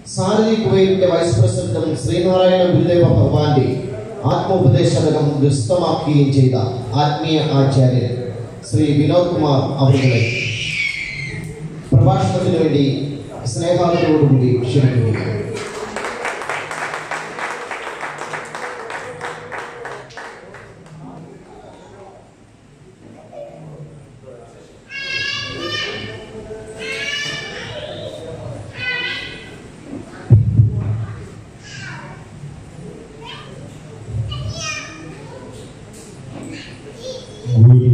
സാരഥി കുവൈറ്റിന്റെ vice പ്രസിഡന്റും ശ്രീനാരായണ ഗുരുദേവ ഭഗവാന്റെ ആത്മോപദേശകനും വിസ്തമാക്കുകയും ചെയ്ത ആത്മീയ ആചാര്യൻ ശ്രീ വിനോദ് കുമാർ അവരുടെ പ്രഭാഷണത്തിന് വേണ്ടി സ്നേഹാദരോടുകൂടി ക്ഷണിക്കുന്നു ഗുരു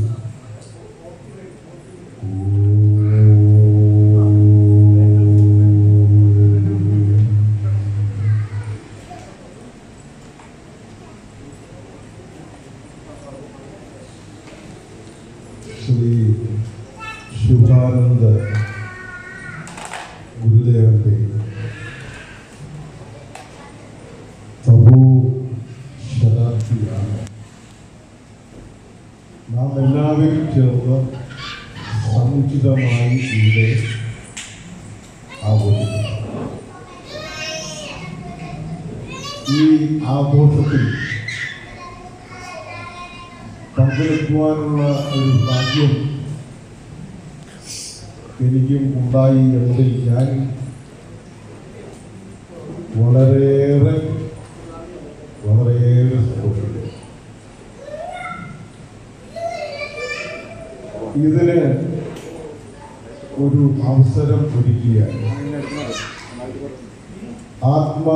ശ്രീ ശുഭാനന്ദ ഗുരുദേവന്റെ തപോ ശതാബ്ദിയാണ് നാം എല്ലാവരും ചേർന്ന് സമുചിതമായി ഇവിടെ ആഘോഷിക്കുന്നു ഈ ആഘോഷത്തിൽ പങ്കെടുക്കുവാനുള്ള ഒരു ഭാഗ്യം എനിക്കും ഉണ്ടായി എന്നതിൽ ഞാൻ വളരെയേറെ വളരെയേറെ സന്തോഷിക്കുന്നു ഇതിന് ഒരു അവസരം ഒരുക്കിയ ആത്മ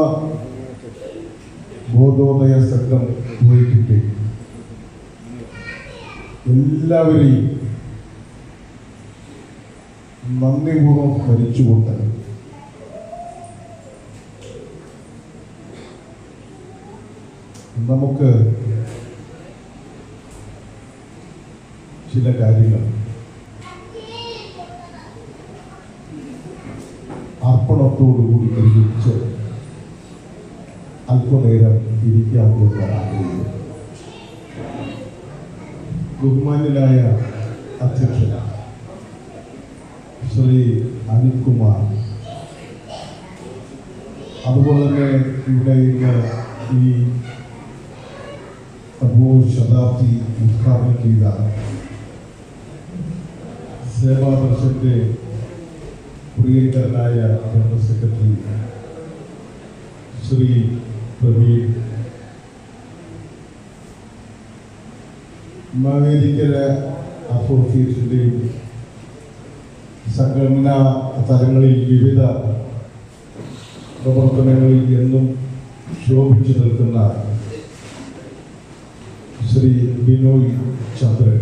ബോധോദയ സംഘം കുവൈറ്റിന്റെ എല്ലാവരെയും നന്ദിപൂർവ്വം സ്മരിച്ചുകൊണ്ട് നമുക്ക് ചില കാര്യങ്ങൾ അർപ്പണത്തോടുകൂടി ഗ്രഹിച്ച് അല്പനേരം ഇരിക്കാമെന്ന് ആഗ്രഹിക്കുന്നു ബഹുമാന്യനായ അധ്യക്ഷൻ ശ്രീ അനിൽകുമാർ അതുപോലെ തന്നെ ഇവിടെ ഇന്ന് ഈ അബോ ശതാബ്ദി ഉദ്ഘാടനം ചെയ്ത സേവാദർശന്റെ പ്രിയങ്കരനായ ജനറൽ സെക്രട്ടറി ശ്രീ പ്രവീൺ മാവേലിക്കര അസോസിയേഷൻ്റെയും സംഘടനാ തലങ്ങളിൽ വിവിധ പ്രവർത്തനങ്ങളിൽ എന്നും ശോഭിച്ചു നിൽക്കുന്ന ശ്രീ ബിനോയ് ചന്ദ്രൻ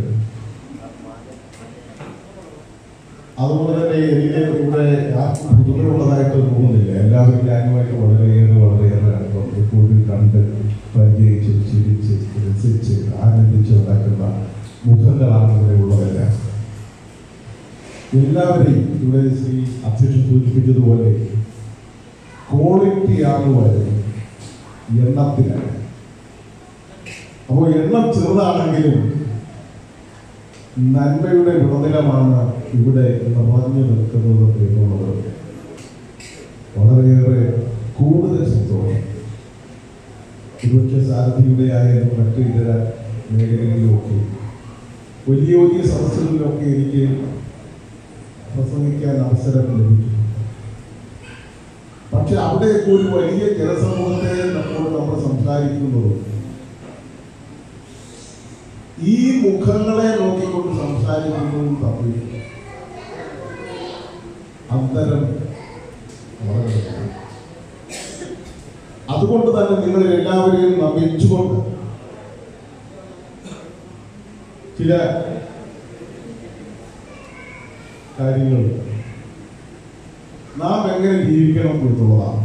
അതുപോലെ തന്നെ എനിക്ക് ഇവിടെ ആർക്കും പുതുമയുള്ളതായിട്ട് തോന്നുന്നില്ല എല്ലാവരും ഞാനുമായിട്ട് വളരെയേറെ വളരെയേറെ അടുപ്പം എപ്പോഴും കണ്ട് പരിചയിച്ച് ചിരിച്ച് രസിച്ച് ആനന്ദിച്ച് നടക്കുന്ന മുഖങ്ങളാണ് ഇവിടെ ഉള്ളതെല്ലാം എല്ലാവരെയും ഇവിടെ ശ്രീ അധ്യക്ഷൻ സൂചിപ്പിച്ചതുപോലെ ക്വാളിറ്റി ആണ് വരുന്നത് എണ്ണത്തിലാണ് അപ്പോൾ എണ്ണം ചെറുതാണെങ്കിലും നന്മയുടെ ഗുണനിലമാണ് ഇവിടെ നിറഞ്ഞു നിൽക്കുന്നത് എന്നുള്ളത് വളരെയേറെ കൂടുതൽ സന്തോഷം ഒരുപക്ഷെ സാരഥിയുടെ ആയാലും മറ്റു ഇതര മേഖലകളിലുമൊക്കെ വലിയ വലിയ സദസ്സുകളിലൊക്കെ എനിക്ക് പ്രസംഗിക്കാൻ അവസരം ലഭിച്ചു പക്ഷെ അവിടെയൊക്കെ ഒരു വലിയ ജനസമൂഹത്തെ നമ്മോട് നമ്മൾ സംസാരിക്കുന്നത് ഈ മുഖങ്ങളെ നോക്കിക്കൊണ്ട് സംസാരിക്കുന്നതും തമ്മിൽ അന്തരം വളരെ വലുതാണ്. അതുകൊണ്ട് തന്നെ നിങ്ങൾ എല്ലാവരെയും നമിച്ചുകൊണ്ട് ചില കാര്യങ്ങൾ നാം എങ്ങനെ ജീവിക്കണം എന്നുള്ളതാണ്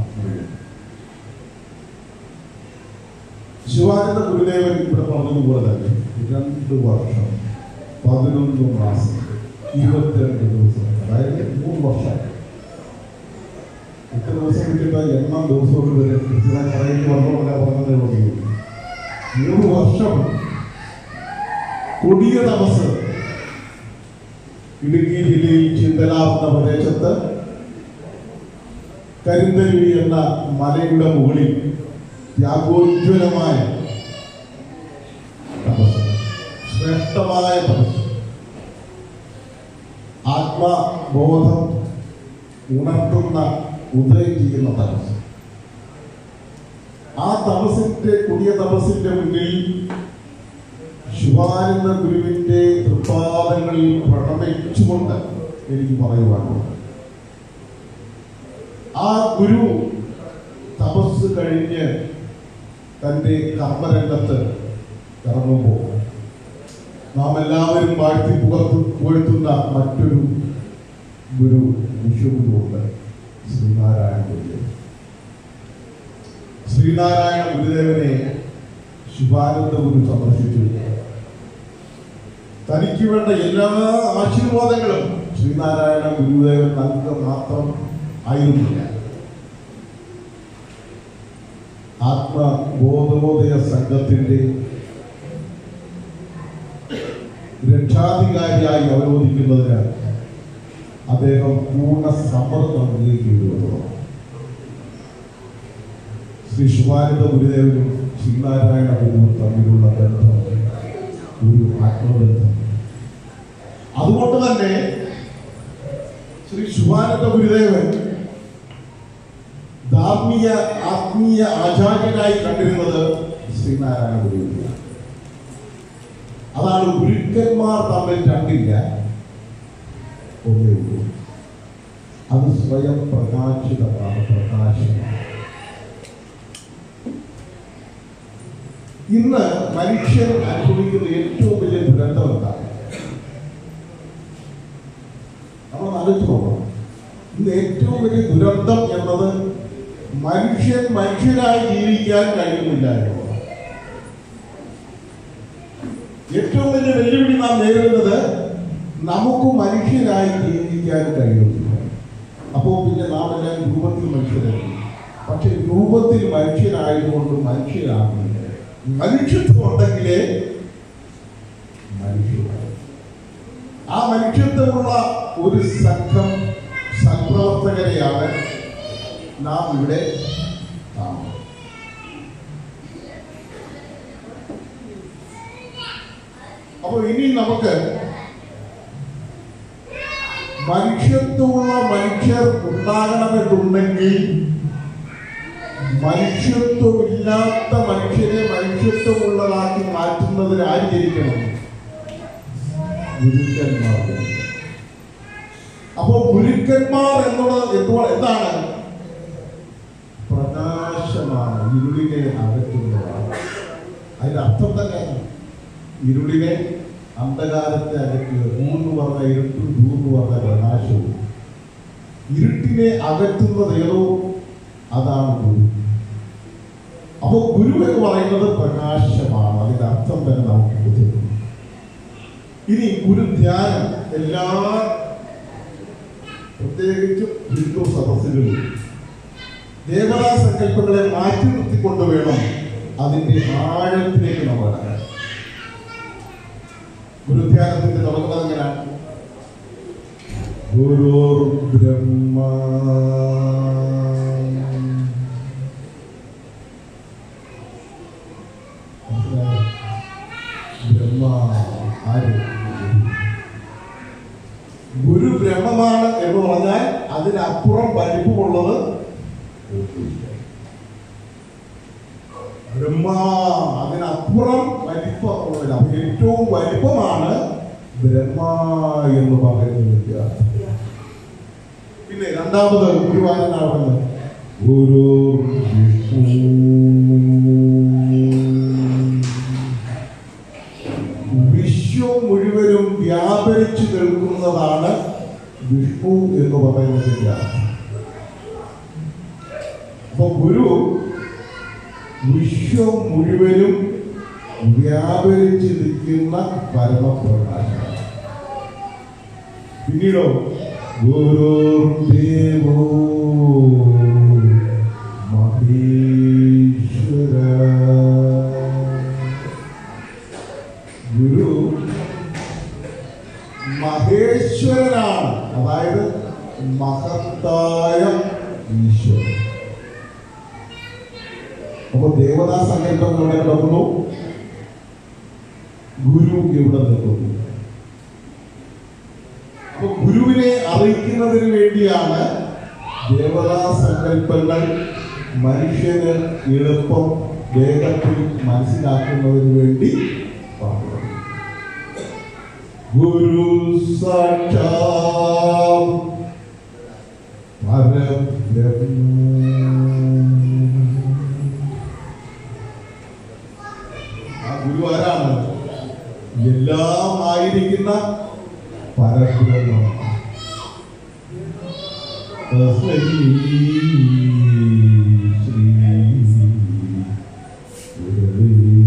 ശിവാനന്ദ ഗുരുദേവൻ ഇവിടെ പറഞ്ഞതുപോലെ തന്നെ രണ്ട് വർഷം പതിനൊന്ന് മാസം ഇരുപത്തിരണ്ട് ദിവസം അതായത് മൂന്ന് വർഷം എത്ര ദിവസം കിട്ടുന്ന എണ്ണം ദിവസമൊക്കെ വരെ കൃത്യമായി പറയുന്നത് പറഞ്ഞോളല്ല പറഞ്ഞതേ ഉള്ളൂ മൂന്ന് വർഷം കൊടിയ തമസ് ഇടുക്കി ജില്ലയിൽ ചിന്തലാവുന്ന പ്രദേശത്ത് കരിന്തരുവി എന്ന മലയുടെ മുകളിൽ ത്യാഗോജ്വലമായ തപസ് ശ്രേഷ്ഠമായ തപസ് ആത്മബോധം ഉണർത്തുന്ന ഉദയം ചെയ്യുന്ന തപസ് ആ തപസിന്റെ പുതിയ തപസിന്റെ മുന്നിൽ ശിവാനന്ദ ഗുരുവിന്റെ തൃപ്പാദങ്ങളിൽ പ്രണമിച്ചുകൊണ്ട് എനിക്ക് പറയുവാനുണ്ട് ആ ഗുരു തപസ് കഴിഞ്ഞ് തന്റെ കർമ്മരംഗത്ത് ഇറങ്ങുമ്പോൾ നാം എല്ലാവരും വാഴ്ത്തി പുകർത്തു പുകഴ്ത്തുന്ന മറ്റൊരു ഗുരു വിശ്വഗുരുവുണ്ട് ശ്രീനാരായണ ഗുരുദേവൻ ശ്രീനാരായണ ഗുരുദേവനെ ശിവാനന്ദ ഗുരു സന്ദർശിച്ചു തനിക്ക് വേണ്ട എല്ലാ ആശീർവാദങ്ങളും ശ്രീനാരായണ ഗുരുദേവൻ നൽകുക മാത്രം ആയിരുന്നില്ല ആത്മബോധോദയ സംഘത്തിന്റെ രക്ഷാധികാരിയായി അവരോധിക്കുന്നതിന് അദ്ദേഹം പൂർണ്ണ സമ്മർദ്ദം നൽകുകയുള്ളൂ ശ്രീ ശുഭാനന്ദ ഗുരുദേവനും ശ്രീനാരായണ ഗുരുവും തമ്മിലുള്ള ബന്ധം ഒരു ആത്മബന്ധം അതുകൊണ്ട് തന്നെ ശ്രീ ശുഭാനന്ദ ഗുരുദേവൻ ധാർമ്മിക ആത്മീയ ആചാര്യനായി കണ്ടിരുന്നത് ശ്രീനാരായണ ഗുരുവിനെയാണ് അതാണ് ഗുരുക്കന്മാർ തമ്മിൽ രണ്ടില്ല ഒന്നേ ഉള്ളൂ അത് സ്വയം പ്രകാശിതമാണ് പ്രകാശമാണ് ഇന്ന് മനുഷ്യൻ അനുഭവിക്കുന്ന ഏറ്റവും വലിയ ദുരന്തം എന്താണ് നമ്മൾ ആലോചിച്ച് നോക്കണം ഇന്ന് ഏറ്റവും വലിയ ദുരന്തം എന്നത് മനുഷ്യൻ മനുഷ്യനായി ജീവിക്കാൻ കഴിയുന്നില്ല എന്നുള്ളതാണ് ഏറ്റവും വലിയ വെല്ലുവിളി നാം നേരിടുന്നത് നമുക്ക് മനുഷ്യരായി ജീവിക്കാൻ കഴിയുന്നില്ല അപ്പോൾ പിന്നെ നാം എല്ലാം രൂപത്തിൽ മനുഷ്യരായി പക്ഷെ രൂപത്തിൽ മനുഷ്യനായതുകൊണ്ട് മനുഷ്യരാകുന്നില്ല മനുഷ്യത്വം ഉണ്ടെങ്കിലേ മനുഷ്യരാകും ആ മനുഷ്യത്വമുള്ള ഒരു സംഘം സൽപ്രവർത്തകരെയാണ് നാം ഇവിടെ കാണുന്നത് അപ്പോൾ ഇനി നമുക്ക് മനുഷ്യത്വമുള്ള മനുഷ്യർ ഉണ്ടാകണമെന്നുണ്ടെങ്കിൽ മനുഷ്യത്വമില്ലാത്ത മനുഷ്യരെ മനുഷ്യത്വമുള്ളതാക്കി മാറ്റുന്നതിന് ആര് ജനിക്കണം ഗുരുക്കന്മാർ ജനിക്കണം. അപ്പോൾ ഗുരുക്കന്മാർ എന്നുള്ളത് എന്തുവാ എന്താണ് പ്രകാശമാണ് ഇരുളിനെ അകറ്റുന്നതാണ് അതിന്റെ അർത്ഥം തന്നെയാണ് ഇരുളിനെ അന്ധകാരത്തെ അകറ്റുക മൂന്ന് പറഞ്ഞ ഇരുട്ടും മൂന്ന് പറഞ്ഞ പ്രകാശവും ഇരുട്ടിനെ അകറ്റുന്നത് ഏതോ അതാണ് ഗുരു അപ്പോൾ ഗുരു എന്ന് പറയുന്നത് പ്രകാശമാണ് അതിന്റെ അർത്ഥം തന്നെ നമുക്ക് ബോധ്യപ്പെടും ഇനി ഗുരു ധ്യാനം എല്ലാ പ്രത്യേകിച്ചും ഹിന്ദു സദസ്സുകളിൽ ദേവതാ സങ്കല്പങ്ങളെ മാറ്റി നിർത്തിക്കൊണ്ട് വേണം അതിന്റെ ആഴത്തിലേക്ക് നമ്മൾ ഇറങ്ങാൻ ഗുരുധ്യാനത്തിന്റെ തുടങ്ങുന്നത് എങ്ങനെയാണ് ഗുരുർ ബ്രഹ്മ മനസ്സിലായോ? ബ്രഹ്മ ആര് ഗുരു ബ്രഹ്മമാണ് എന്ന് പറഞ്ഞാൽ അതിനപ്പുറം വലിപ്പമുള്ളത് ഒന്നുമില്ല. ബ്രഹ്മ അതിനപ്പുറം വലിപ്പമുള്ളത് അപ്പൊ ഏറ്റവും വലിപ്പമാണ് ബ്രഹ്മ എന്ന് പറയുന്നത് പിന്നെ രണ്ടാമത് ഗുരുവായൂരാണ് ഗുരു വിശ്വം മുഴുവനും വ്യാപരിച്ചു നിൽക്കുന്നതാണ് വിഷ്ണു എന്ന് പറയുന്നതിന്റെ അർത്ഥം. അപ്പൊ ഗുരു വിശ്വം മുഴുവനും വ്യാപരിച്ചു നിൽക്കുന്ന പരമപ്രകാശം പിന്നീടോ ഗുരുദേവോ മഹേശ്വര ഗുരു മഹേശ്വരനാണ് അതായത് മഹത്തായ ഈശ്വരൻ അപ്പൊ ദേവതാ സങ്കല്പം ഇവിടെ കിടക്കുന്നു ഗുരു ഇവിടെ നിൽക്കുന്നു അപ്പൊ ഗുരുവിനെ അറിയിക്കുന്നതിന് വേണ്ടിയാണ് ദേവതാ സങ്കല്പങ്ങൾ മനുഷ്യന് എളുപ്പം വേഗത്തിൽ മനസ്സിലാക്കുന്നതിന് വേണ്ടി പറഞ്ഞത് ഗുരു സാക്ഷാൽ പരബ്രഹ്മ ആ ഗുരു ആരാണ് എല്ലാം ആയിരിക്കുന്ന പരബ്രഹ്മം തസ്മൈ ശ്രീ ഗുരവേ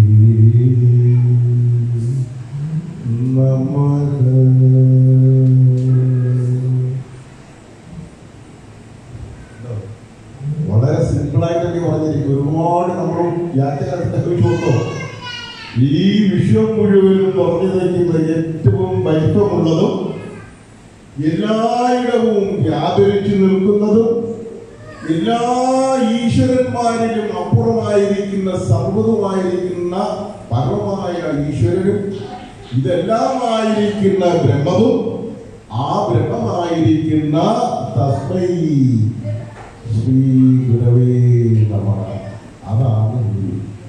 നമഃ വളരെ സിമ്പിളായിട്ടൊക്കെ പറഞ്ഞിരിക്കും ഒരുപാട് നമ്മൾ വ്യാഖ്യാനത്തിന്റെ ചോദിച്ചോ ഈ വിശ്വം മുഴുവനും പറഞ്ഞു വയ്ക്കുന്ന ഏറ്റവും വലിപ്പമുള്ളതും എല്ലായിടവും വ്യാപരിച്ചു നിൽക്കുന്നതും എല്ലാ ഈശ്വരന്മാരിലും അപ്പുറമായിരിക്കുന്ന സർവ്വതുമായിരിക്കുന്ന പരമമായ ഈശ്വരനും ഇതെല്ലാമായിരിക്കുന്ന ബ്രഹ്മവും ആ ബ്രഹ്മമായിരിക്കുന്ന തസ്മൈ ശ്രീ ഗുരവേ നമ അതാണ് ഗുരു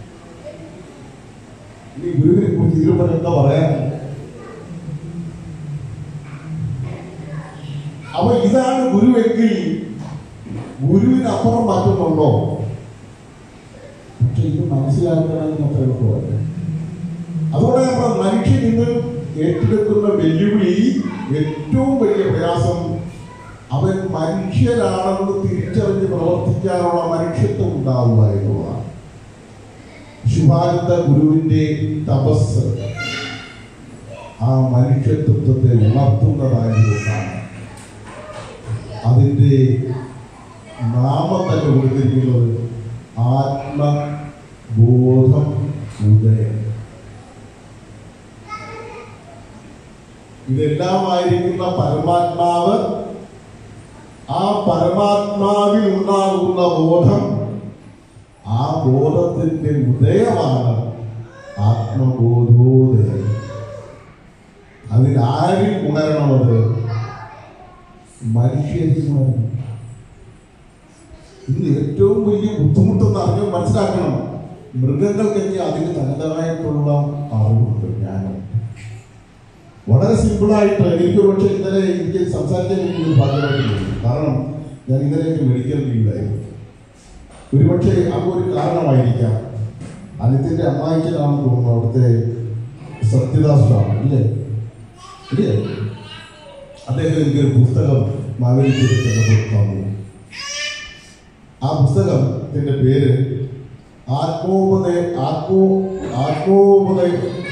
ഇനി ഗുരുവിനെ കുറിച്ച് ഇതിലൂടെ എന്താ പറയാൻ അപ്പൊ ഇതാണ് ഗുരുവെങ്കിൽ ഗുരുവിനപ്പുറം മറ്റൊന്നുണ്ടോ പക്ഷെ ഇത് മനസ്സിലാക്കണമെന്ന് അത്ര എളുപ്പമല്ല അതുകൊണ്ട് നമ്മൾ മനുഷ്യൻ ഇന്ന് ഏറ്റെടുക്കുന്ന വെല്ലുവിളി ഏറ്റവും വലിയ പ്രയാസം അവൻ മനുഷ്യരാണെന്ന് തിരിച്ചറിഞ്ഞ് പ്രവർത്തിക്കാനുള്ള മനുഷ്യത്വം ഉണ്ടാവുക എന്നുള്ളതാണ് ശിവാനന്ദ ഗുരുവിന്റെ തപസ് ആ മനുഷ്യത്വത്തെ ഉണർത്തുന്നതായതുകൊണ്ടാണ് അതിന്റെ നാമം തന്നെ കൊടുത്തിരിക്കുന്നത് ആത്മബോധം ഉദയം ഇതെല്ലാമായിരിക്കുന്ന പരമാത്മാവ് ആ പരമാത്മാവിൽ ഉണ്ടാകുന്ന ബോധം ആ ബോധത്തിന്റെ ഉദയമാണ് ആത്മബോധോദയം അതിൽ ആരിൽ ഉണരണമത് മനുഷ്യരിൽ ഉണരണം ഇന്ന് ഏറ്റവും വലിയ ബുദ്ധിമുട്ടെന്ന് അറിഞ്ഞ് മനസ്സിലാക്കണം മൃഗങ്ങൾക്കൊക്കെ അതിന് തനതായിട്ടുള്ള അറിവുണ്ട് ജ്ഞാനം വളരെ സിമ്പിളായിട്ട് എനിക്ക് പക്ഷേ ഇന്നലെ എനിക്ക് സംസാരിക്കാൻ എനിക്ക് ഒരു ഭാഗ്യമായിട്ടില്ല കാരണം ഞാൻ ഇന്നലെ എനിക്ക് മെഡിക്കൽ ലീവിലായിരുന്നു ഒരുപക്ഷെ ആ ഒരു കാരണമായിരിക്കാം അനിത്യന്റെ അമ്മായിക്കനാണെന്ന് തോന്നുന്നു അവിടുത്തെ സത്യദാസാണ് ഇല്ലേ ഇല്ലേ അദ്ദേഹം എനിക്കൊരു പുസ്തകം മാവേലിക്ക് തന്നു ആ പുസ്തകത്തിന്റെ പേര് ആത്മോപദയ ആത്മോ ആത്മോപദയ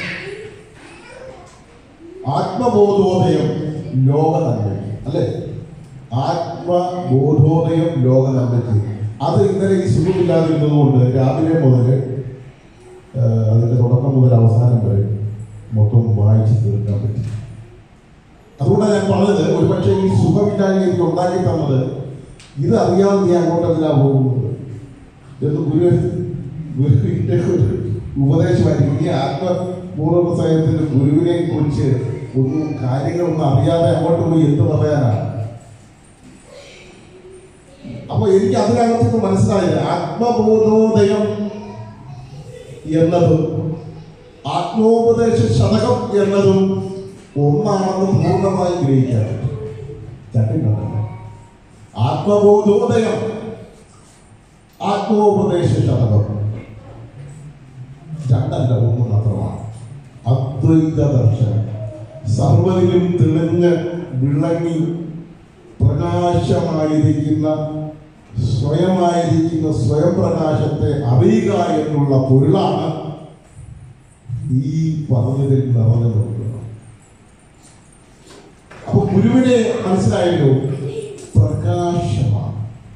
ആത്മബോധോദയം ലോക നന്മയ്ക്ക് അല്ലേ ആത്മബോധോദയം ലോക നന്മയ്ക്ക് അത് ഇന്നലെ ഈ സുഖമില്ലാതിരുന്നതുകൊണ്ട് രാവിലെ മുതൽ അതിന്റെ തുടക്കം മുതൽ അവസാനം വരെ മൊത്തം വായിച്ച് തീർക്കാൻ പറ്റി അതുകൊണ്ടാണ് ഞാൻ പറഞ്ഞത് ഒരുപക്ഷെ ഈ സുഖമില്ലായ്മ എനിക്ക് ഉണ്ടാക്കി തന്നത് ഇത് അറിയാതെ നീ അങ്ങോട്ട് എന്തിനാ പോകുന്നത് എന്ന് ഗുരു ഗുരുവിന്റെ ഒരു ഉപദേശമായിരിക്കും ഈ ആത്മപൂർവ്വ സയത്തിന്റെ ഗുരുവിനെ കുറിച്ച് ഒന്നും കാര്യങ്ങളൊന്നും അറിയാതെ അങ്ങോട്ട് പോയി എന്ത് പറയാനാണ് അപ്പൊ എനിക്ക് അതിനകത്തുനിന്ന് മനസ്സിലായില്ല ആത്മബോധോദയം എന്നതും ആത്മോപദേശ ശതകം എന്നതും ഒന്നാണെന്ന് പൂർണ്ണമായി ഗ്രഹിക്കാൻ ചട്ടിണ്ടല്ലേ ആത്മബോധോദയം ആത്മോപദേശ ശതകം രണ്ടല്ല ഒന്ന് മാത്രമാണ് അദ്വൈത ദർശനം സർവരിലും തെളിഞ്ഞ് വിളങ്ങി പ്രകാശമായിരിക്കുന്ന സ്വയമായിരിക്കുന്ന സ്വയം പ്രകാശത്തെ അറിയുക എന്നുള്ള പൊരുളാണ് ഈ പറഞ്ഞതിൽ നിറഞ്ഞു നിൽക്കുന്നത് അപ്പൊ ഗുരുവിനെ മനസ്സിലായല്ലോ പ്രകാശമാണ്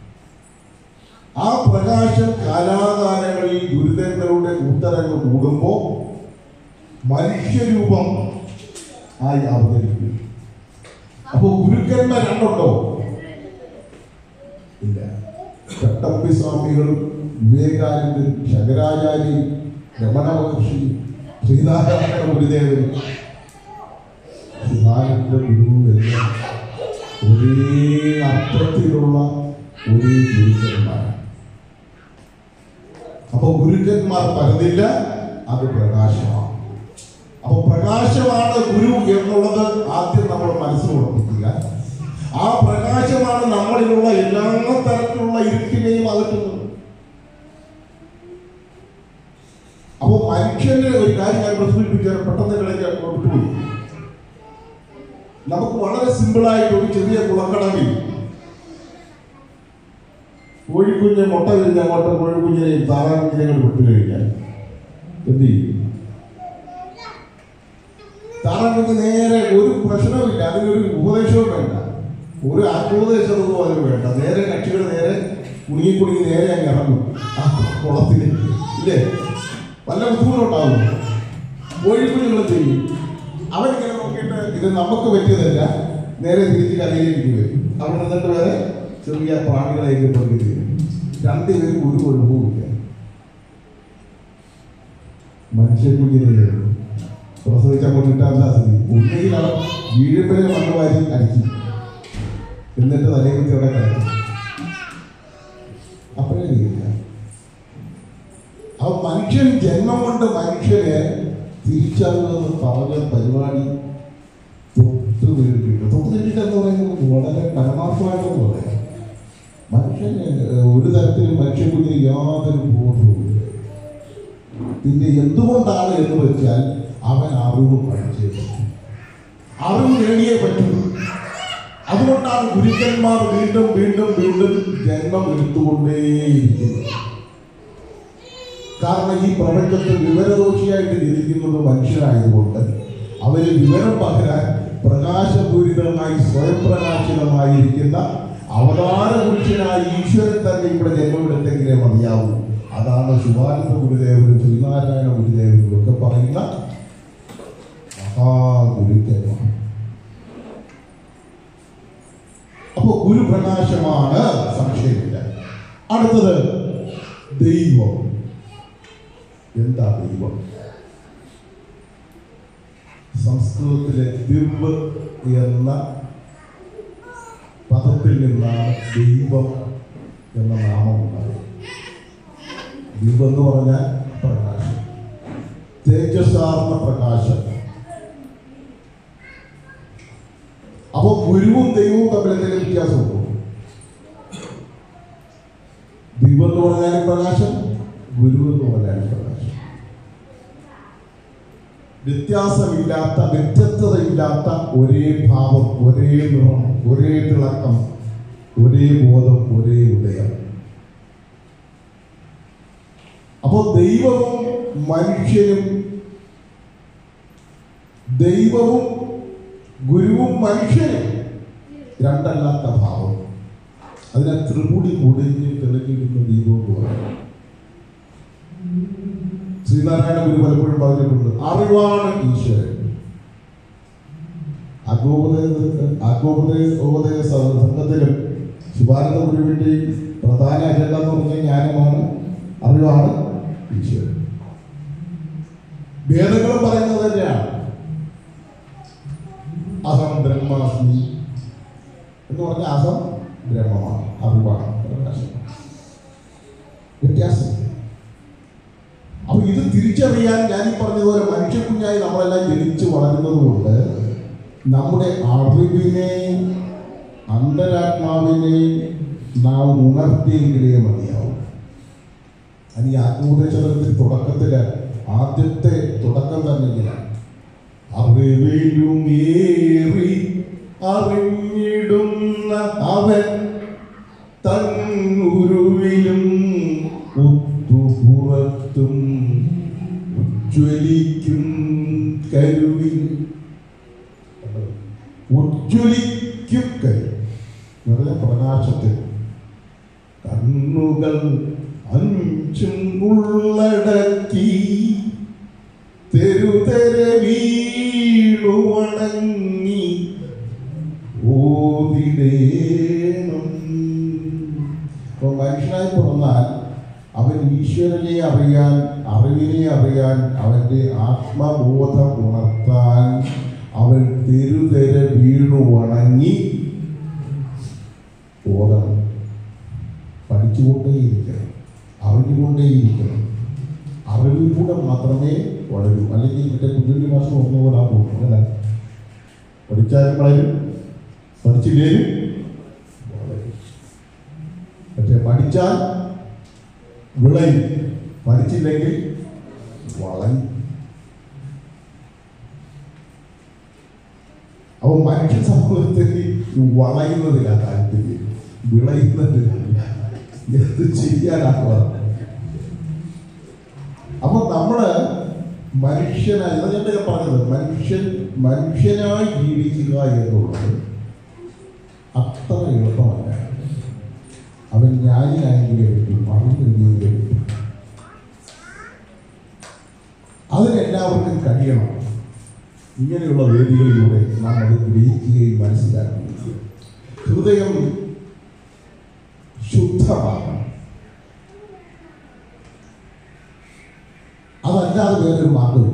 ആ പ്രകാശം കാലാകാലങ്ങളിൽ ഗുരുതരങ്ങളുടെ ഉത്തരങ്ങൾ കൂടുമ്പോൾ മനുഷ്യരൂപം ആയി അവതരിക്കും അപ്പൊ ഗുരുക്കന്മാർ രണ്ടുണ്ടോ ഇല്ല ചട്ടമ്പി സ്വാമികളും വിവേകാനന്ദൻ ശങ്കരാചാര്യൻ രമണ മഹർഷി ശ്രീനാരായണ ഗുരുദേവൻ ശിവാനന്ദ ഗുരു എല്ലാം ഒരേ അർത്ഥത്തിലുള്ള ഒരേ ഗുരുക്കന്മാരാണ് അപ്പൊ ഗുരുക്കന്മാർ പലതില്ല അത് പ്രകാശമാണ് അപ്പൊ പ്രകാശമാണ് ഗുരു എന്നുള്ളത് ആദ്യം നമ്മൾ മനസ്സിൽ ഉറപ്പിക്കുക ആ പ്രകാശമാണ് നമ്മളിലുള്ള എല്ലാ തരത്തിലുള്ള ഇരുട്ടിനെയും അകറ്റുന്നത് അപ്പൊ മനുഷ്യന് ഒരു കാര്യം ഞാൻ പ്രസൂചിപ്പിച്ചാൽ പെട്ടെന്ന് കിടക്കാൻ വിട്ടുപോയി നമുക്ക് വളരെ സിമ്പിളായിട്ട് ഒരു ചെറിയ കുളക്കടവിൽ കോഴിക്കുഞ്ഞ് മുട്ട വിരിഞ്ഞ അങ്ങോട്ട് കോഴിക്കുഞ്ഞിനെയും താറാകുഞ്ഞിനെയും വിട്ടു കഴിഞ്ഞാൽ എന്ത് ചെയ്യും താറാകുഞ്ഞ് നേരെ ഒരു പ്രശ്നവുമില്ല അതിനൊരു ഉപദേശവും വേണ്ട ഒരു ആത്മോപദേശമൊന്നും അതിന് വേണ്ട നേരെ കക്ഷികൾ നേരെ കുടുങ്ങി കുടുങ്ങി നേരെ അങ്ങ് ഇറങ്ങും ആ കുളത്തിൽ ഇല്ലേ വല്ല ബുദ്ധിമുട്ടുണ്ടാവും കോഴിക്കുഞ്ഞുങ്ങൾ ചെയ്യും അവനിങ്ങനെ നോക്കിയിട്ട് ഇത് നമുക്ക് പറ്റിയതല്ല നേരെ തിരിച്ച് കരയിലേക്ക് വരും അവിടെ നിന്നിട്ട് വരെ ചെറിയ പ്രാണികളെയൊക്കെ പങ്കു ചെയ്യും രണ്ടുപേരും ഒരു കുഴപ്പവുമില്ല മനുഷ്യക്കുഞ്ഞിനെ പ്രസവിച്ചപ്പോൾ കിട്ടാത്ത സ്ഥിതി ഒന്നുകിൽ അവൻ വീഴുമ്പോഴേ മണ്ണ് വാരി അടിക്കും എന്നിട്ട് തലയെ കുത്തി അവിടെ കിടക്കും അപ്പോഴേ ചെയ്യില്ല ആ മനുഷ്യൻ ജന്മം കൊണ്ട് മനുഷ്യനെ തിരിച്ചറിവെന്ന് പറഞ്ഞ പരിപാടി തൊട്ട് വീഴ്ത്തിയിട്ട് തൊട്ട് വീഴ്ത്തിട്ട് എന്ന് പറയുന്നത് വളരെ പരമാർത്ഥമായിട്ടെന്ന് പറയാം മനുഷ്യന് ഒരു തരത്തിലും മനുഷ്യക്കുഞ്ഞിന് യാതൊരു ബോധവുമില്ല പിന്നെ എന്തുകൊണ്ടാണ് എന്ന് വെച്ചാൽ അവൻ അറിവ് പഠിച്ചേ പറ്റൂ അറിവ് നേടിയേ പറ്റൂ അതുകൊണ്ടാണ് ഗുരുക്കന്മാർ വീണ്ടും വീണ്ടും വീണ്ടും ജന്മം എടുത്തുകൊണ്ടേയിരിക്കുന്നത് കാരണം ഈ പ്രപഞ്ചത്തിൽ വിവരദോഷിയായിട്ട് ജനിക്കുന്നത് മനുഷ്യരായതുകൊണ്ട് അവര് വിവരം പകരാൻ പ്രകാശപൂരിതമായി സ്വയം പ്രകാശിതമായിരിക്കുന്ന അവതാര പുരുഷനായ ഈശ്വരൻ തന്നെ ഇവിടെ ജന്മമെടുത്തെങ്കിലേ മതിയാവൂ അതാണ് ശിവാനന്ദ ഗുരുദേവനും ശ്രീനാരായണ ഗുരുദേവനും ഒക്കെ പറയുന്ന മഹാഗുരുക്കന്മാർ അപ്പൊ ഗുരുപ്രകാശമാണ് സംശയമില്ല അടുത്തത് ദൈവം എന്താ ദൈവം സംസ്കൃതത്തിലെ ദിവ് എന്ന പദത്തിൽ നിന്നാണ് ദൈവം എന്ന നാമം ഉണ്ടായത് ദിവ് എന്ന് പറഞ്ഞാൽ പ്രകാശം തേജസ്സാർന്ന പ്രകാശം അപ്പൊ ഗുരുവും ദൈവവും തമ്മിൽ എന്തെങ്കിലും വ്യത്യാസമുണ്ടോ ദിവ് എന്ന് പറഞ്ഞാലും പ്രകാശം ഗുരു എന്ന് പറഞ്ഞാലും പ്രകാശം വ്യത്യാസമില്ലാത്ത വ്യത്യസ്തതയില്ലാത്ത ഒരേ ഭാവം ഒരേ നിറം ഒരേ തിളക്കം ഒരേ ബോധം ഒരേ ഉദയം അപ്പോൾ ദൈവവും മനുഷ്യനും ദൈവവും ഗുരുവും മനുഷ്യനും രണ്ടല്ലാത്ത ഭാവം അതിനെ ത്രിപുടി മുടിഞ്ഞ് തെളിഞ്ഞിരുന്ന ദീപം എന്ന് പറയും ശ്രീനാരായണ ഗുരു പലപ്പോഴും പറഞ്ഞിട്ടുണ്ട് അറിവാണ് ഈശ്വരൻ അഗോപദേശ അഗോപദേശ ഉപദേശ സംഘത്തിലും ശിവാനന്ദ ഗുരുവിൻ്റെയും പ്രധാന അജണ്ട എന്ന് പറഞ്ഞാൽ ജ്ഞാനമാണ് അറിവാണ് ഈശ്വരൻ വേദങ്ങളും പറയുന്നത് തന്നെയാണ് അഹം ബ്രഹ്മാസ്മി എന്ന് പറഞ്ഞാൽ അഹം ബ്രഹ്മമാണ് അറിവാണ് പ്രകാശമാണ് വ്യത്യാസം അപ്പൊ ഇത് തിരിച്ചറിയാൻ ഞാൻ ഈ പറഞ്ഞതുപോലെ മനുഷ്യക്കുഞ്ഞായി നമ്മളെല്ലാം ജനിച്ച് വളരുന്നത് കൊണ്ട് നമ്മുടെ അറിവിനെ അന്തരാത്മാവിനെ നാം ഉണർത്തിയെങ്കിലേ മതിയാവും അത് ഈ ആത്മോപദേശത്തിൽ തുടക്കത്തില് ആദ്യത്തെ തുടക്കം തന്നെ ഇങ്ങനെയാണ് അറിവിലുമേറി അറിഞ്ഞിടുന്ന അവൻ തന്നുരുവിലും ഒത്തുപുറത്തും ഉജ്ജ്വലിക്കും കരുവിൽ ഉജ്ജ്വലിക്കും കരു നിറയെ പ്രകാശത്തിൽ കണ്ണുകൾ അഞ്ചും ഉള്ളടക്കി തെരുതെര വീണു വണങ്ങി ഓതിടേണം അപ്പോൾ മനുഷ്യനായി പിറന്നാൽ അവൻ ഈശ്വരനെ അറിയാൻ അറിവിനെ അറിയാൻ അവൻ്റെ ആത്മബോധം ഉണർത്താൻ അവൻ തെരുതെര വീണു വണങ്ങി ഓതണം പഠിച്ചുകൊണ്ടേയിരിക്കണം അറിഞ്ഞുകൊണ്ടേയിരിക്കണം അറിവിലൂടെ മാത്രമേ വളരൂ അല്ലെങ്കിൽ മറ്റേ കുഞ്ഞുണ്ണി മാസം ഒന്നുപോലെ പോകും അങ്ങനെ പഠിച്ചാലും വളരും പഠിച്ചില്ലേലും വളരും പക്ഷെ പഠിച്ചാൽ വിളയും പഠിച്ചില്ലെങ്കിൽ വളയും അപ്പൊ മനുഷ്യ സമൂഹത്തിൽ ഈ വളയുന്നതിലാ താല്പര്യം വിളയുന്നതിലല്ല എന്ത് ചെയ്യാനാണ് അപ്പൊ നമ്മള് മനുഷ്യനായി അതാ ഞാൻ ഇതൊക്കെ പറഞ്ഞത് മനുഷ്യൻ മനുഷ്യനായി ജീവിക്കുക എന്നുള്ളത് അത്ര എളുപ്പമല്ല അവൻ ജ്ഞാനിയായെങ്കിലേ പറ്റും അറിഞ്ഞെങ്കിലേ പറ്റും അതിനെല്ലാവർക്കും കഴിയണം ഇങ്ങനെയുള്ള വേദികളിലൂടെ നാം അത് ഗ്രഹിക്കുകയും മനസ്സിലാക്കുകയും ഹൃദയം ശുദ്ധമാകണം അതല്ലാതെ വേറൊരു മാർഗമില്ല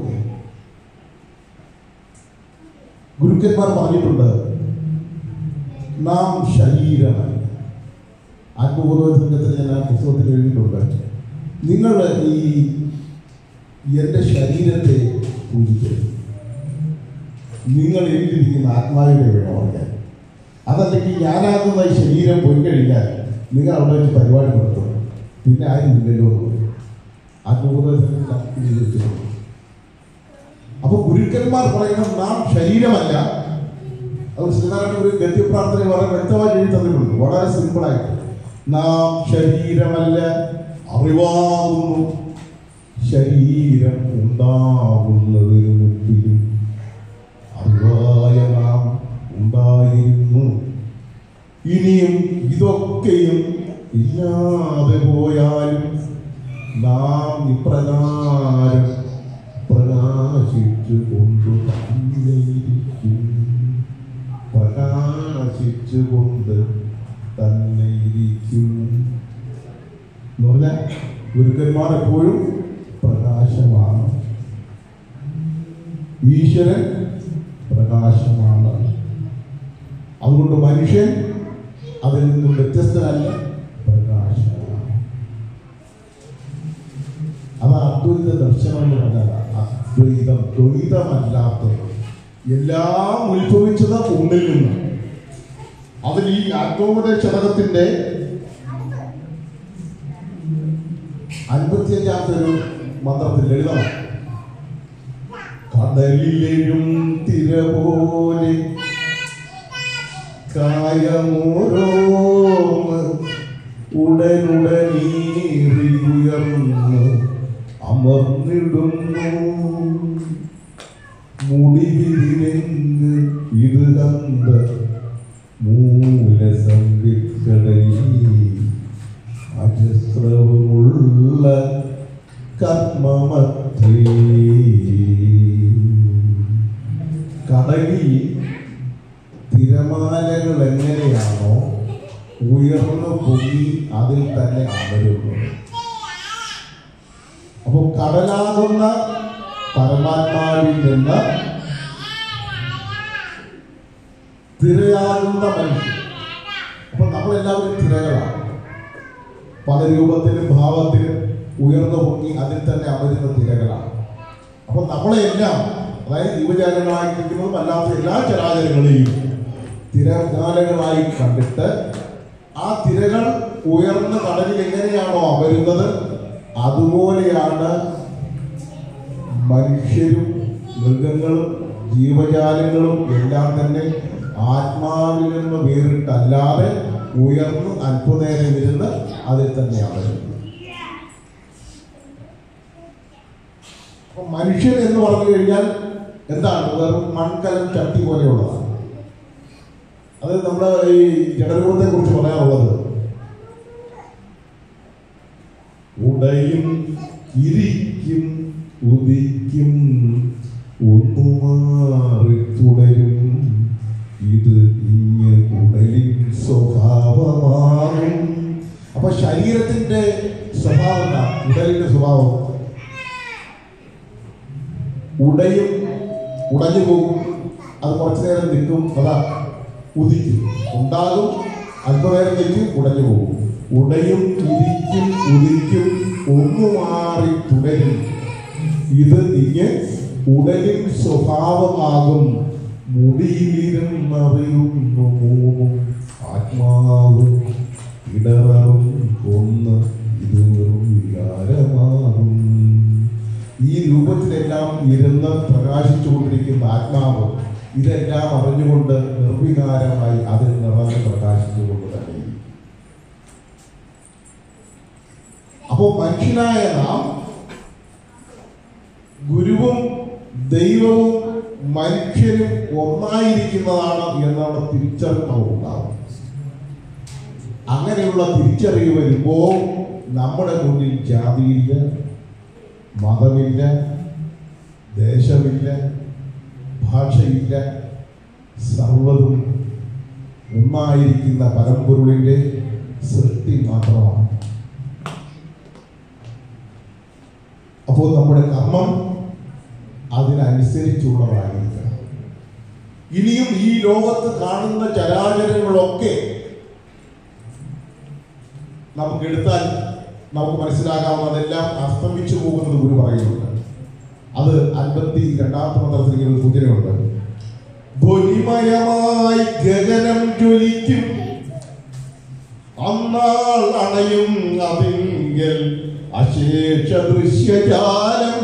ഗുരുക്കന്മാർ പറഞ്ഞിട്ടുണ്ട് നാം ശരീരമല്ല ആത്മബോധ സംഘത്തിൽ ഞാൻ ആ പുസ്തകത്തിൽ എഴുതിയിട്ടുണ്ട് നിങ്ങൾ ഈ എൻ്റെ ശരീരത്തെ പൂജിക്കരുത് നിങ്ങൾ എനിക്കിരിക്കുന്ന ആത്മാവിനെ വേണം അറിയാൻ അതല്ലെങ്കിൽ ഞാനാകുന്ന ഈ ശരീരം പോയി കഴിഞ്ഞാൽ നിങ്ങൾ അവിടെ വെച്ച് പരിപാടി നടത്തും പിന്നെ ആരും ഇല്ലല്ലോ എന്ന് പറയും ആത്മബോധത്തിൽ അപ്പൊ ഗുരുക്കന്മാർ പറയുന്നത് നാം ശരീരമല്ല അത് ശ്രീനാരായണ ഒരു ഗദ്യപ്രാർത്ഥന വളരെ വ്യക്തമായി എഴുതി തന്നിട്ടുണ്ട് വളരെ സിമ്പിളായിട്ട് നാം ശരീരമല്ല അറിവാകുന്നു ശരീരം ഉണ്ടാകുന്നതിന് മുമ്പിലും അറിവായ നാം ഉണ്ടായിരുന്നു ഇനിയും ഇതൊക്കെയും ഇല്ലാതെ പോയാലും നാം ഇപ്രകാരം പ്രകാശിച്ചു കൊണ്ട് തന്നെയിരിക്കും പ്രകാശിച്ചു കൊണ്ട് തന്നെ ഇരിക്കും എന്ന് പറഞ്ഞാൽ ഗുരുക്കന്മാർ എപ്പോഴും പ്രകാശമാണ് ഈശ്വരൻ പ്രകാശമാണ് അതുകൊണ്ട് മനുഷ്യൻ അതിൽ നിന്നും വ്യത്യസ്തനല്ല പ്രകാശമാണ് അത് അദ്വൈത ദർശനം എന്ന് പറഞ്ഞാൽ അദ്വൈതം ദ്വൈതമല്ലാത്തത് എല്ലാം ഉത്ഭവിച്ചത് ഉള്ളിൽ നിന്ന് അതിൽ ഈ ആത്മോപദേശ ശതകത്തിന്റെ അൻപത്തിയഞ്ചാമത്തെ ഒരു മന്ത്രത്തിൽ ലളിതമാണ് കടലിലെഴും തിര പോലെ കായമോരോന്ന് ഉടനുടനീറിയുയർന്ന് അമർന്നിടുന്നു മുടിവിരിനെങ്ങ് ഇത് കണ്ട മൂലസംവിത്കടലിൽ അജസ്രവമുള്ള കർമ്മമത്രേ കടലിൽ തിരമാലകൾ എങ്ങനെയാണോ ഉയർന്നു പൊങ്ങി അതിൽ തന്നെ അമരുന്നത് അപ്പോൾ കടലാകുന്ന പരമാത്മാവിൽ നിന്ന് തിരയാകുന്ന മനുഷ്യൻ അപ്പൊ നമ്മളെല്ലാവരും തിരകളാണ് പല രൂപത്തിലും ഭാവത്തിലും ഉയർന്നു പൊങ്ങി അതിൽ തന്നെ അമരുന്ന തിരകളാണ് അപ്പൊ നമ്മളെല്ലാം അതായത് ജീവജാലങ്ങളായിരിക്കുന്നതും അല്ലാത്ത എല്ലാ ചരാചരങ്ങളെയും തിരമാലകളായി കണ്ടിട്ട് ആ തിരകൾ ഉയർന്ന കടലിൽ എങ്ങനെയാണോ അമരുന്നത് അതുപോലെയാണ് മനുഷ്യരും മൃഗങ്ങളും ജീവജാലങ്ങളും എല്ലാം തന്നെ ആത്മാവിൽ നിന്ന് വേറിട്ടല്ലാതെ ഉയർന്ന് അല്പനേരം ഇരുന്ന് അതിൽ തന്നെ അമരുന്നത് അപ്പൊ മനുഷ്യൻ എന്ന് പറഞ്ഞു കഴിഞ്ഞാൽ എന്താണ് വെറും മൺകലം ചട്ടി പോലെയുള്ളതാണ് അത് നമ്മൾ ഈ ജഡരൂപത്തെ കുറിച്ച് പറയാനുള്ളത് ഉടയും ഇരിക്കും ഉദിക്കും ഒന്നു മാറി തുടരും ഇത് ഇങ്ങ് ഉടലിൻ സ്വഭാവമാകും അപ്പൊ ശരീരത്തിന്റെ സ്വഭാവം എന്താ ഉടലിന്റെ സ്വഭാവം ഉടയും ഉടഞ്ഞു പോകും അത് കുറച്ചു നേരം നിൽക്കും അതാ ഉദിക്കും ഉണ്ടാകും അല്പനേരം നിൽക്കും ഉടഞ്ഞു പോകും ഉടയും ഇരിക്കും ഉദിക്കും ഒന്നു മാറി തുടരും ഇത് ഇങ്ങ് ഉടലിൻ സ്വഭാവമാകും മുടിയിലിരുന്നറിയുന്നു മൂന്നും ആത്മാവ് ഇടറും ഒന്ന് ഇത് വെറും വികാരമാകും ഈ രൂപത്തിലെല്ലാം ഇരുന്ന് പ്രകാശിച്ചുകൊണ്ടിരിക്കുന്ന ആത്മാവ് ഇതെല്ലാം അറിഞ്ഞുകൊണ്ട് നിർവികാരമായി അതിൽ നിറഞ്ഞ് പ്രകാശിച്ചുകൊണ്ട് തന്നെ ഇരിക്കും. അപ്പോൾ മനുഷ്യനായ നാം ഗുരുവും ദൈവവും മനുഷ്യരും ഒന്നായിരിക്കുന്നതാണ് എന്നുള്ള തിരിച്ചറിവ് നമുക്കുണ്ടാവും അങ്ങനെയുള്ള തിരിച്ചറിവ് വരുമ്പോൾ നമ്മുടെ മുന്നിൽ ജാതിയില്ല മതമില്ല ദേശമില്ല ഭാഷയില്ല സർവതും ഒന്നായിരിക്കുന്ന പരമ്പൊരുളിൻ്റെ സൃഷ്ടി മാത്രമാണ് അപ്പോൾ നമ്മുടെ കർമ്മം അതിനനുസരിച്ചുള്ളതായിരിക്കണം ഇനിയും ഈ ലോകത്ത് കാണുന്ന ചരാചരങ്ങളൊക്കെ നമുക്ക് എടുത്താൽ നമുക്ക് മനസ്സിലാകാവുന്നതെല്ലാം അസ്തമിച്ചു പോകുന്നത് ഗുരു പറയുന്നുണ്ട് അത് അൻപത്തി രണ്ടാമത്തെ മന്ത്രത്തിൽ ഇങ്ങനെ ഒരു സൂചനയുണ്ട് ധ്വനിമയമായി ഗഗനം ജ്വലിക്കും അന്നാൾ അണയും അതിങ്കൽ അശേഷ ദൃശ്യജാലം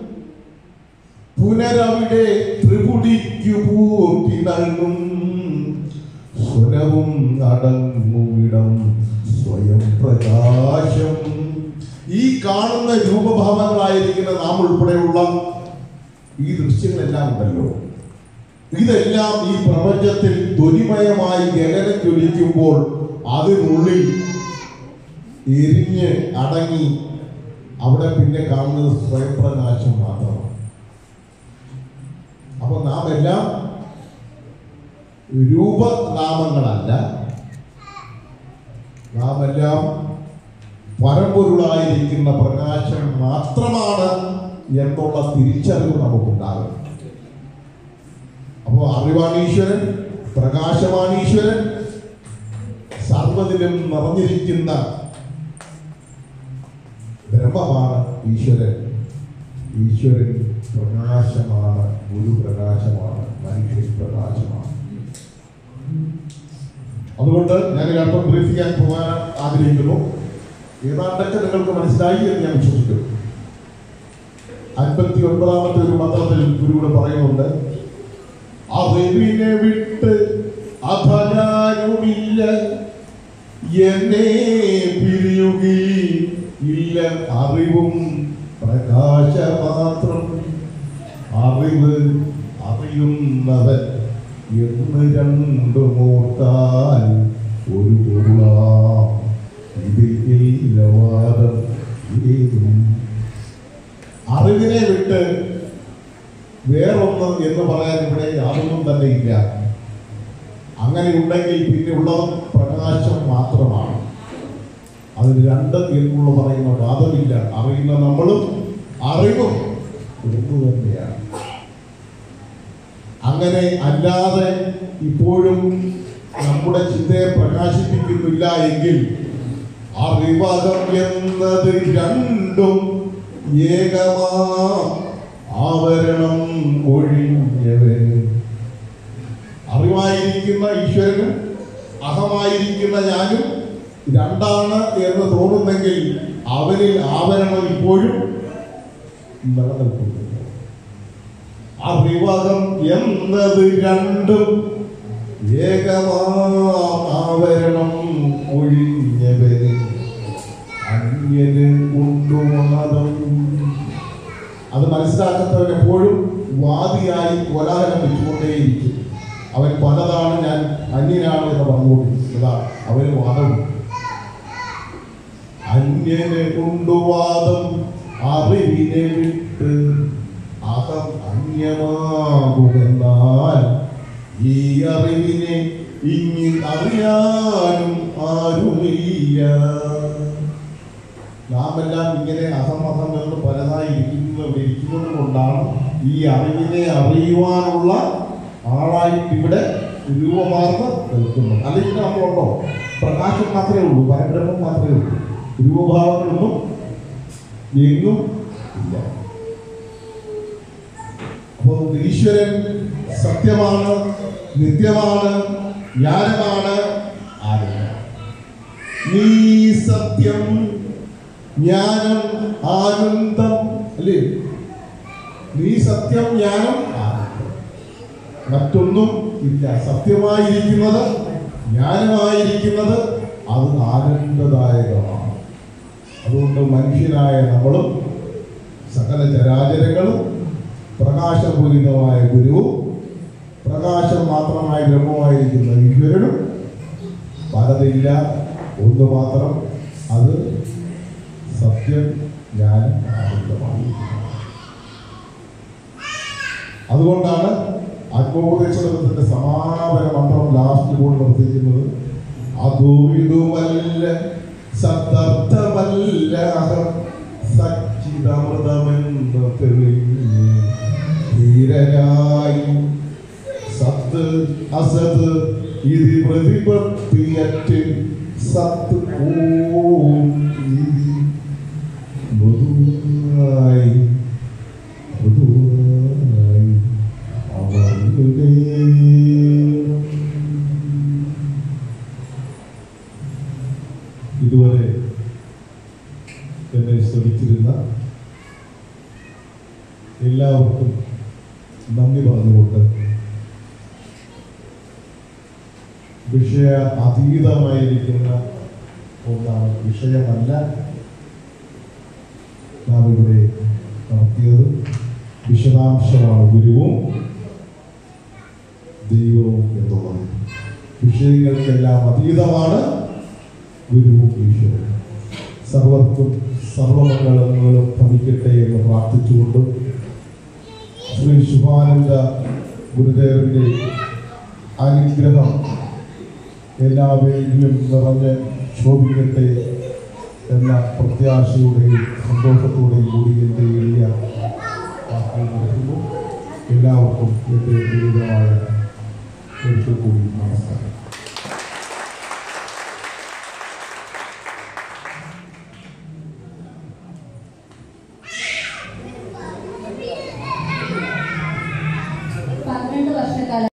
പുനരവിടെ ത്രിപുടിക്കു പൂർത്തി നൽകും സ്വരവും അടങ്ങുമിടം സ്വയം പ്രകാശം ഈ കാണുന്ന രൂപഭാവങ്ങളായിരിക്കുന്ന നാം ഉൾപ്പെടെയുള്ള ഈ ദൃശ്യങ്ങളെല്ലാം ഉണ്ടല്ലോ ഇതെല്ലാം ഈ പ്രപഞ്ചത്തിൽ ധ്വനിമയമായി ഗഗനം ജ്വലിക്കുമ്പോൾ അതിനുള്ളിൽ എരിഞ്ഞ് അടങ്ങി അവിടെ പിന്നെ കാണുന്നത് സ്വയംപ്രകാശം മാത്രമാണ് അപ്പൊ നാം എല്ലാം രൂപനാമങ്ങളല്ല നാം എല്ലാം പരമ്പൊരുളായിരിക്കുന്ന പ്രകാശം മാത്രമാണ് എന്നുള്ള തിരിച്ചറിവ് നമുക്കുണ്ടാകും അപ്പോൾ അറിവാണീശ്വരൻ പ്രകാശമാണീശ്വരൻ സർവ്വതിലും നിറഞ്ഞിരിക്കുന്ന ബ്രഹ്മമാണ് ഈശ്വരൻ ഈശ്വരൻ പ്രകാശമാണ് ഗുരു പ്രകാശമാണ് മനുഷ്യൻ പ്രകാശമാണ് അതുകൊണ്ട് ഞാൻ അല്പം ബ്രീഫ് ചെയ്യാൻ പോകാൻ ആഗ്രഹിക്കുന്നു ഏതാണ്ടൊക്കെ നിങ്ങൾക്ക് മനസ്സിലായി എന്ന് ഞാൻ വിശ്വസിക്കുന്നു അൻപത്തി ഒൻപതാമത്തെ ഒരു മന്ത്രത്തിൽ ഗുരുവിടെ പറയുന്നുണ്ട് അറിവിനെ വിട്ട് അധനാരുമില്ല എന്നെ പിരിയുകയില്ല അറിവും പ്രകാശമാത്രം അറിവ് അറിയുന്നവൻ എന്ന് രണ്ടു മൂർത്താൽ ഒരു പൊരുളാം ഇതിൽ ഇല്ലവാദം ഏതും അറിവിനെ വിട്ട് വേറൊന്ന് എന്ന് പറയാൻ ഇവിടെ യാതൊന്നും തന്നെ ഇല്ല അങ്ങനെ ഉണ്ടെങ്കിൽ പിന്നെ ഉള്ളത് പ്രകാശം മാത്രമാണ് അതിന് രണ്ട് എന്നുള്ള പറയുന്ന വാദമില്ല അറിയുന്ന നമ്മളും അറിവും ഒന്ന് തന്നെയാണ് അങ്ങനെ അല്ലാതെ ഇപ്പോഴും നമ്മുടെ ചിന്തയെ പ്രകാശിപ്പിക്കുന്നില്ല എങ്കിൽ അറിവകം എന്നത് രണ്ടും ഏകമാ ആവരണം ഒഴിഞ്ഞവൻ അറിവായിരിക്കുന്ന ഈശ്വരനും അഹമായിരിക്കുന്ന ഞാനും രണ്ടാണ് എന്ന് തോന്നുന്നെങ്കിൽ അവനിൽ ആവരണം ഇപ്പോഴും നിലനിൽക്കുന്നു അറിവകം എന്നത് രണ്ടും ഏകമാവരണം ഒഴിഞ്ഞവന് അന്യന് ഉണ്ടുവാദം അത് മനസ്സിലാക്കാത്തവൻ എപ്പോഴും വാദിയായി കോലാഹലം വെച്ചുകൊണ്ടേയിരിക്കും അവൻ പലതാണ് ഞാൻ അന്യനാണ് എന്ന് പറഞ്ഞുകൊണ്ടിരിക്കും ഇതാണ് അവന് വാദം അന്യന് ഉണ്ടുവാദം അറിവിനെ വിട്ട് അഹം അന്യമാകുമെന്നാൽ ഈ അറിവിനെ ഇങ്ങി അറിയാനും ആരുമില്ല നാം എല്ലാം ഇങ്ങനെ അസംബന്ധം എന്ന് പലതായി ഇരിക്കുന്ന ഇരിക്കുന്നത് കൊണ്ടാണ് ഈ അറിവിനെ അറിയുവാനുള്ള ആളായിട്ട് ഇവിടെ രൂപമാർന്ന് നിൽക്കുന്നത് അല്ലെങ്കിൽ നമ്മളുണ്ടോ പ്രകാശം മാത്രമേ ഉള്ളൂ പരബ്രഹ്മം മാത്രമേ ഉള്ളൂ രൂപഭാവങ്ങളൊന്നും എങ്ങും ഇല്ല അപ്പോൾ ഈശ്വരൻ സത്യമാണ് നിത്യമാണ് ജ്ഞാനമാണ് ആനന്ദം നീ സത്യം ജ്ഞാനം ആനന്ദം അല്ലേ നീ സത്യം ജ്ഞാനം ആനന്ദം മറ്റൊന്നും ഇല്ല സത്യമായിരിക്കുന്നത് ജ്ഞാനമായിരിക്കുന്നത് അത് ആനന്ദദായകമാണ് അതുകൊണ്ട് മനുഷ്യനായ നമ്മളും സകല ചരാചരങ്ങളും പ്രകാശപൂരിതമായ ഗുരുവും പ്രകാശം മാത്രമായി ബ്രഹ്മമായിരിക്കുന്ന ഈശ്വരനും പലതില്ല ഒന്ന് മാത്രം അത് സത്യം ജ്ഞാനം ആനന്ദമാണ് അതുകൊണ്ടാണ് ആത്മോപദേശത്തിന്റെ സമാപന മന്ത്രം ലാസ്റ്റ് കൂടെ നിർത്തിക്കുന്നത് അതുവിടുമല്ല സത്തർത്ഥമല്ല സച്ചിതമൃതമെന്ന് തെളിഞ്ഞ് ധീരനായി സത്ത് അസത് ഇത് പ്രതിപത്തിയറ്റ് സത്ത് ഓം ഇതി മൃദുവായി മൃദുവായി അവരുടെ ഇതുവരെ എന്നെ ശ്രമിച്ചിരുന്ന എല്ലാവർക്കും നന്ദി പറഞ്ഞുകൊണ്ട് വിഷയ അതീതമായിരിക്കുന്ന ഒന്നാണ് വിഷയമല്ല നാം ഇവിടെ നടത്തിയത് വിശദാംശമാണ് ഗുരുവും ദൈവവും എന്നുള്ളത് വിഷയങ്ങൾക്കെല്ലാം അതീതമാണ് ഗുരുവും ഈശ്വരനും സർവർക്കും സർവമംഗളങ്ങളും ഭവിക്കട്ടെ എന്ന് പ്രാർത്ഥിച്ചുകൊണ്ടും ശ്രീ ശുഭാനന്ദ ഗുരുദേവന്റെ അനുഗ്രഹം എല്ലാവരിലും നിറഞ്ഞ് ശോഭിക്കട്ടെ എന്ന പ്രത്യാശയോടെയും സന്തോഷത്തോടെയും കൂടി എൻ്റെ എളിയ വാക്കുകൾ നടത്തുന്നു എല്ലാവർക്കും എൻ്റെ വിരുദ്ധമായ ഒരിക്കൽ കൂടി നമസ്കാരം